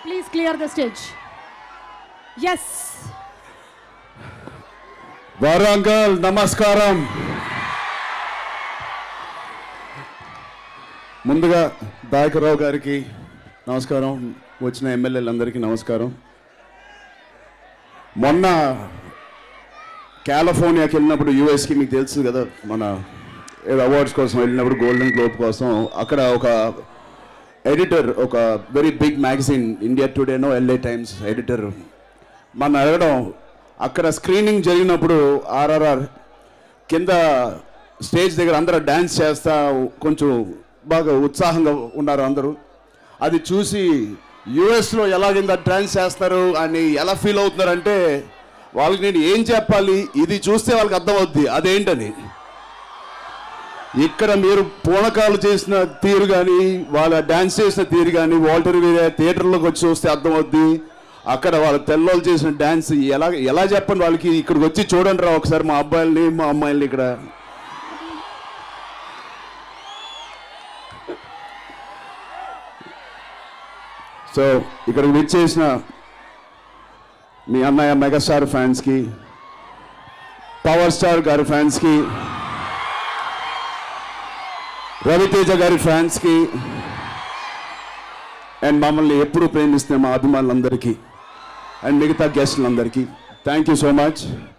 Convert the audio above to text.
Please clear the stage. Yes. Warangal నమస్కారం ముందుగా దాయకరావు గారికి నమస్కారం వచ్చిన ఎమ్మెల్యేలందరికీ నమస్కారం మొన్న కాలిఫోర్నియాకి వెళ్ళినప్పుడు యూఎస్కి మీకు తెలుసు కదా మన ఏదో అవార్డ్స్ కోసం వెళ్ళినప్పుడు గోల్డెన్ గ్లోబ్ కోసం అక్కడ ఒక ఎడిటర్ ఒక వెరీ బిగ్ మ్యాగజైన్ ఇండియా టుడేనో ఎల్ఏ టైమ్స్ ఎడిటర్ మన అడగడం అక్కడ స్క్రీనింగ్ జరిగినప్పుడు ఆర్ఆర్ఆర్ కింద స్టేజ్ దగ్గర అందరూ డ్యాన్స్ చేస్తా కొంచెం బాగా ఉత్సాహంగా ఉన్నారు అందరూ అది చూసి యుఎస్లో ఎలాగిందా డ్యాన్స్ చేస్తారు అని ఎలా ఫీల్ అవుతున్నారంటే వాళ్ళకి నేను ఏం చెప్పాలి ఇది చూస్తే వాళ్ళకి అర్థమవుద్ది అదేంటని ఇక్కడ మీరు పూనకాలు చేసిన తీరు కానీ వాళ్ళ డ్యాన్స్ చేసిన తీరు కానీ వాల్టర్ వేరే థియేటర్లోకి వచ్చి చూస్తే అర్థమవుద్ది అక్కడ వాళ్ళ తెల్లోళ్ళు చేసిన డ్యాన్స్ ఎలా ఎలా చెప్పండి వాళ్ళకి ఇక్కడికి వచ్చి చూడండి రా ఒకసారి మా అబ్బాయిల్ని మా అమ్మాయిల్ని ఇక్కడ సో ఇక్కడికి విచ్చేసిన మీ అన్నయ్య మెగాస్టార్ ఫ్యాన్స్కి పవర్ స్టార్ గారి ఫ్యాన్స్కి రవితేజ గారి ఫ్యాన్స్కి అండ్ మమ్మల్ని ఎప్పుడు ప్రేమిస్తున్న మా అభిమానులందరికీ అండ్ మిగతా గెస్టులందరికీ థ్యాంక్ యూ సో మచ్